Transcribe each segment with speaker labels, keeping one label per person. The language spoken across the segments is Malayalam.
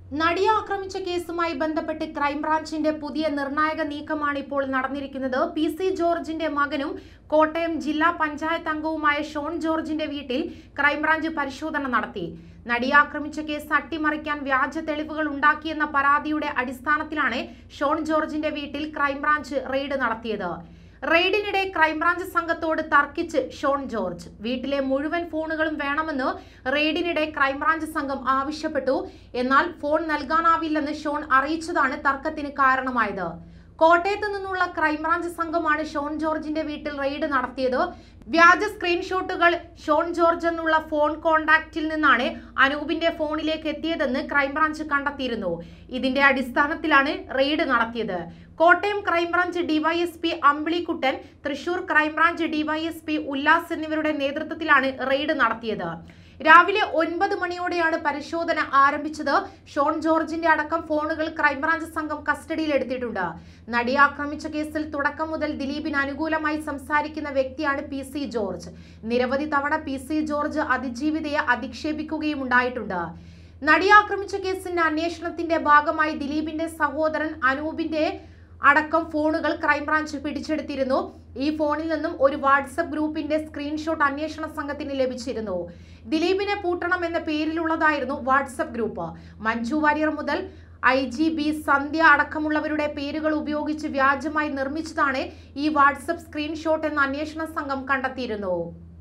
Speaker 1: നടിയെ ആക്രമിച്ച കേസുമായി ബന്ധപ്പെട്ട് ക്രൈംബ്രാഞ്ചിന്റെ പുതിയ നിർണായക നീക്കമാണ് ഇപ്പോൾ നടന്നിരിക്കുന്നത് പി സി ജോർജിന്റെ മകനും കോട്ടയം ജില്ലാ പഞ്ചായത്ത് അംഗവുമായ ഷോൺ ജോർജിന്റെ വീട്ടിൽ ക്രൈംബ്രാഞ്ച് പരിശോധന നടത്തി നടിയെ ആക്രമിച്ച കേസ് അട്ടിമറിക്കാൻ വ്യാജ തെളിവുകൾ ഉണ്ടാക്കിയെന്ന പരാതിയുടെ അടിസ്ഥാനത്തിലാണ് ഷോൺ ജോർജിന്റെ വീട്ടിൽ ക്രൈംബ്രാഞ്ച് റെയ്ഡ് നടത്തിയത് റെയ്ഡിനിടെ ക്രൈംബ്രാഞ്ച് സംഘത്തോട് തർക്കിച്ച് ഷോൺ ജോർജ് വീട്ടിലെ മുഴുവൻ ഫോണുകളും വേണമെന്ന് റെയ്ഡിനിടെ ക്രൈംബ്രാഞ്ച് സംഘം ആവശ്യപ്പെട്ടു എന്നാൽ ഫോൺ നൽകാനാവില്ലെന്ന് ഷോൺ അറിയിച്ചതാണ് തർക്കത്തിന് കാരണമായത് കോട്ടയത്ത് നിന്നുള്ള ക്രൈംബ്രാഞ്ച് സംഘമാണ് ഷോൺ ജോർജിന്റെ വീട്ടിൽ റെയ്ഡ് നടത്തിയത് വ്യാജ സ്ക്രീൻഷോട്ടുകൾ ഷോൺ ജോർജ് എന്നുള്ള ഫോൺ കോണ്ടാക്റ്റിൽ നിന്നാണ് അനൂപിന്റെ ഫോണിലേക്ക് എത്തിയതെന്ന് ക്രൈംബ്രാഞ്ച് കണ്ടെത്തിയിരുന്നു ഇതിന്റെ അടിസ്ഥാനത്തിലാണ് റെയ്ഡ് നടത്തിയത് Kottayam crime branch DySP Ambilikuttan Thrissur crime branch DySP Ullas എന്നിവരുടെ നേതൃത്വത്തിലാണ് റെയ്ഡ് നടത്തിയത് രാവിലെ ഒൻപത് മണിയോടെയാണ് പരിശോധന ആരംഭിച്ചത് ഷോൺ ജോർജിന്റെ അടക്കം ഫോണുകൾ ക്രൈംബ്രാഞ്ച് സംഘം കസ്റ്റഡിയിൽ എടുത്തിട്ടുണ്ട് നടിയെ ആക്രമിച്ച കേസിൽ തുടക്കം മുതൽ ദിലീപിന് അനുകൂലമായി സംസാരിക്കുന്ന വ്യക്തിയാണ് പി സി ജോർജ് നിരവധി തവണ പി സി ജോർജ് അതിജീവിതയെ അധിക്ഷേപിക്കുകയും ഉണ്ടായിട്ടുണ്ട് നടിയെ ആക്രമിച്ച കേസിന്റെ അന്വേഷണത്തിന്റെ ഭാഗമായി ദിലീപിന്റെ സഹോദരൻ അനൂപിന്റെ അടക്കം ഫോണുകൾ ക്രൈംബ്രാഞ്ച് പിടിച്ചെടുത്തിരുന്നു ഈ ഫോണിൽ നിന്നും ഒരു വാട്സപ്പ് ഗ്രൂപ്പിന്റെ സ്ക്രീൻഷോട്ട് അന്വേഷണ സംഘത്തിന് ലഭിച്ചിരുന്നു ദിലീപിനെ പൂട്ടണം എന്ന പേരിലുള്ളതായിരുന്നു വാട്സപ്പ് ഗ്രൂപ്പ് മഞ്ജു വാര്യർ മുതൽ ഐ ജി ബി സന്ധ്യ അടക്കമുള്ളവരുടെ പേരുകൾ ഉപയോഗിച്ച് വ്യാജമായി നിർമ്മിച്ചതാണ് ഈ വാട്സപ്പ് സ്ക്രീൻഷോട്ട് എന്ന് അന്വേഷണ സംഘം കണ്ടെത്തിയിരുന്നു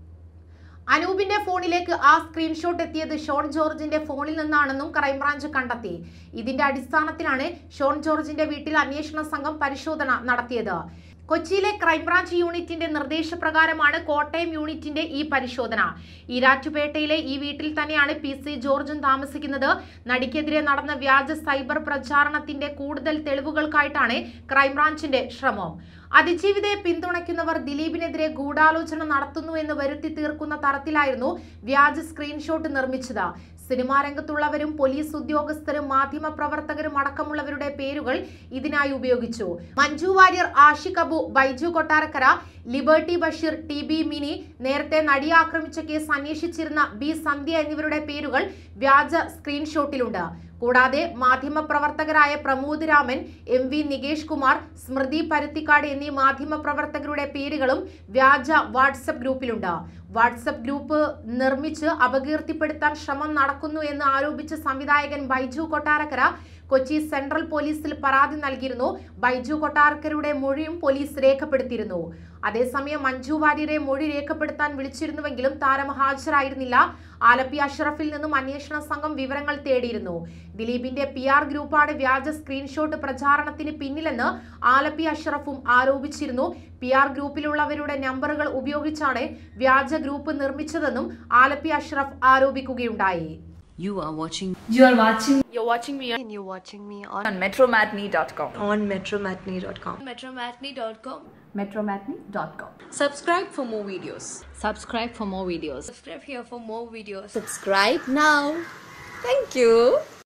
Speaker 1: അനൂപിന്റെ ഫോണിലേക്ക് ആ സ്ക്രീൻഷോട്ട് എത്തിയത് ഷോൺ ജോർജിന്റെ ഫോണിൽ നിന്നാണെന്നും ക്രൈംബ്രാഞ്ച് കണ്ടെത്തി ഇതിന്റെ അടിസ്ഥാനത്തിലാണ് ഷോൺ ജോർജിന്റെ വീട്ടിൽ അന്വേഷണ സംഘം പരിശോധന നടത്തിയത് കൊച്ചിയിലെ ക്രൈംബ്രാഞ്ച് യൂണിറ്റിന്റെ നിർദ്ദേശപ്രകാരമാണ് കോട്ടയം യൂണിറ്റിന്റെ ഈ പരിശോധന ഈരാറ്റുപേട്ടയിലെ ഈ വീട്ടിൽ തന്നെയാണ് പി സി ജോർജും താമസിക്കുന്നത് നടിക്കെതിരെ നടന്ന വ്യാജ സൈബർ പ്രചാരണത്തിന്റെ കൂടുതൽ തെളിവുകൾക്കായിട്ടാണ് ക്രൈംബ്രാഞ്ചിന്റെ ശ്രമം അതിജീവിതയെ പിന്തുണയ്ക്കുന്നവർ ദിലീപിനെതിരെ ഗൂഢാലോചന നടത്തുന്നു എന്ന് വരുത്തി തീർക്കുന്ന തരത്തിലായിരുന്നു വ്യാജ സ്ക്രീൻഷോട്ട് നിർമ്മിച്ചത് സിനിമാ രംഗത്തുള്ളവരും പോലീസ് ഉദ്യോഗസ്ഥരും മാധ്യമ പ്രവർത്തകരും അടക്കമുള്ളവരുടെ പേരുകൾ ഇതിനായി ഉപയോഗിച്ചു മഞ്ജു വാര്യർ ആഷിഖ് അബു ബൈജു കൊട്ടാരക്കര ലിബർട്ടി ബഷീർ ടി ബി മിനി നേരത്തെ നടിയെ ആക്രമിച്ച കേസ് അന്വേഷിച്ചിരുന്ന ബി സന്ധ്യ എന്നിവരുടെ പേരുകൾ വ്യാജ സ്ക്രീൻഷോട്ടിലുണ്ട് കൂടാതെ മാധ്യമ പ്രവർത്തകരായ പ്രമോദ് രാമൻ എം വി നികേഷ് കുമാർ സ്മൃതി പരുത്തിക്കാട് എന്നീ മാധ്യമ പ്രവർത്തകരുടെ പേരുകളും വ്യാജ വാട്സപ്പ് ഗ്രൂപ്പിലുണ്ട് വാട്സപ്പ് ഗ്രൂപ്പ് നിർമ്മിച്ച് അപകീർത്തിപ്പെടുത്താൻ ശ്രമം നടക്കുന്നു എന്ന് ആരോപിച്ച സംവിധായകൻ ബൈജു കൊട്ടാരക്കര കൊച്ചി സെൻട്രൽ പോലീസിൽ പരാതി നൽകിയിരുന്നു ബൈജു കൊട്ടാരക്കരുടെ മൊഴിയും പോലീസ് രേഖപ്പെടുത്തിയിരുന്നു അതേസമയം മഞ്ജു വാര്യരെ മൊഴി രേഖപ്പെടുത്താൻ വിളിച്ചിരുന്നുവെങ്കിലും താരം ഹാജരായിരുന്നില്ല ആലപ്പി അഷ്റഫിൽ നിന്നും അന്വേഷണ സംഘം വിവരങ്ങൾ തേടിയിരുന്നു ദിലീപിന്റെ പി ആർ ഗ്രൂപ്പാണ് വ്യാജ സ്ക്രീൻഷോട്ട് പ്രചാരണത്തിന് പിന്നിലെന്ന് ആലപ്പി അഷ്റഫും ആരോപിച്ചിരുന്നു പി ആർ ഗ്രൂപ്പിലുള്ളവരുടെ നമ്പറുകൾ ഉപയോഗിച്ചാണ് വ്യാജ ഗ്രൂപ്പ് നിർമ്മിച്ചതെന്നും ആലപ്പി അഷ്റഫ് ആരോപിക്കുകയുണ്ടായി
Speaker 2: You are watching
Speaker 3: You are watching
Speaker 4: You're watching me on
Speaker 5: and you're watching me on,
Speaker 3: on metromatney.com.
Speaker 5: on metromatney.com.
Speaker 4: metromatney.com.
Speaker 3: Metromatney.com.
Speaker 5: Subscribe for more videos.
Speaker 2: subscribe for more videos.
Speaker 4: Subscribe here for more videos.
Speaker 5: Subscribe now. Thank you.